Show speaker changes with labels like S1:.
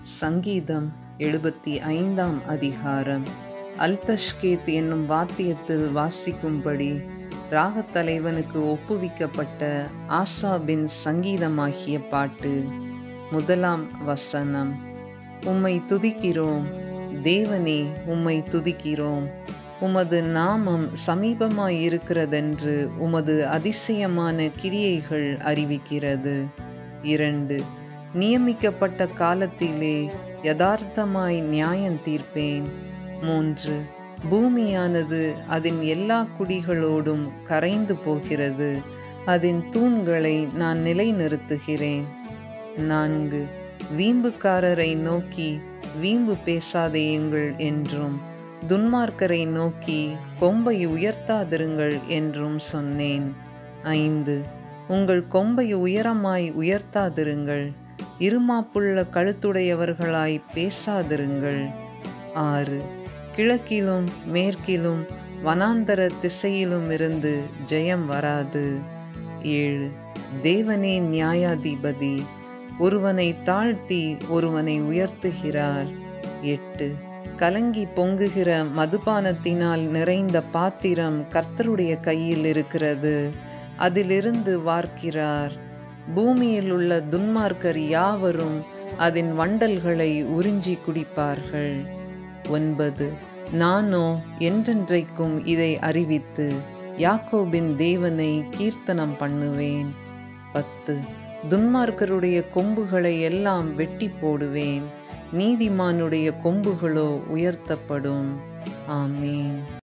S1: சங்கீதம் எழுபத்தி ஐந்தாம் அதிகாரம் அல்தஷ்கேத் என்னும் வாத்தியத்தில் வாசிக்கும்படி ராகத் தலைவனுக்கு ஒப்புவிக்கப்பட்ட ஆசாபின் சங்கீதமாகிய பாட்டு முதலாம் வசனம் உம்மை துதிக்கிறோம் தேவனே உம்மை துதிக்கிறோம் உமது நாமம் சமீபமாயிருக்கிறதென்று உமது அதிசயமான கிரியைகள் அறிவிக்கிறது இரண்டு நியமிக்கப்பட்ட காலத்திலே யதார்த்தமாய் நியாயம் தீர்ப்பேன் மூன்று பூமியானது அதன் எல்லா குடிகளோடும் கரைந்து போகிறது அதன் தூண்களை நான் நிலைநிறுத்துகிறேன் நான்கு வீம்புக்காரரை நோக்கி வீம்பு பேசாதேயுங்கள் என்றும் துன்மார்க்கரை நோக்கி கொம்பை உயர்த்தாதிருங்கள் என்றும் சொன்னேன் ஐந்து உங்கள் கொம்பை உயரமாய் உயர்த்தாதிருங்கள் இருமாப்புள்ள கழுத்துடையவர்களாய் பேசாதிருங்கள் ஆறு கிழக்கிலும் மேற்கிலும் வனாந்தர திசையிலும் இருந்து ஜெயம் வராது ஏழு தேவனே நியாயாதிபதி ஒருவனை தாழ்த்தி ஒருவனை உயர்த்துகிறார் எட்டு கலங்கி பொங்குகிற மதுபானத்தினால் நிறைந்த பாத்திரம் கர்த்தருடைய கையில் இருக்கிறது அதிலிருந்து வார்க்கிறார் பூமியில் உள்ள துன்மார்க்கர் யாவரும் அதன் வண்டல்களை உறிஞ்சி குடிப்பார்கள் ஒன்பது நானோ என்றென்றைக்கும் இதை அறிவித்து யாக்கோபின் தேவனை கீர்த்தனம் பண்ணுவேன் பத்து துன்மார்க்கருடைய கொம்புகளை எல்லாம் வெட்டி போடுவேன் நீதிமானுடைய கொம்புகளோ உயர்த்தப்படும் ஆமேன்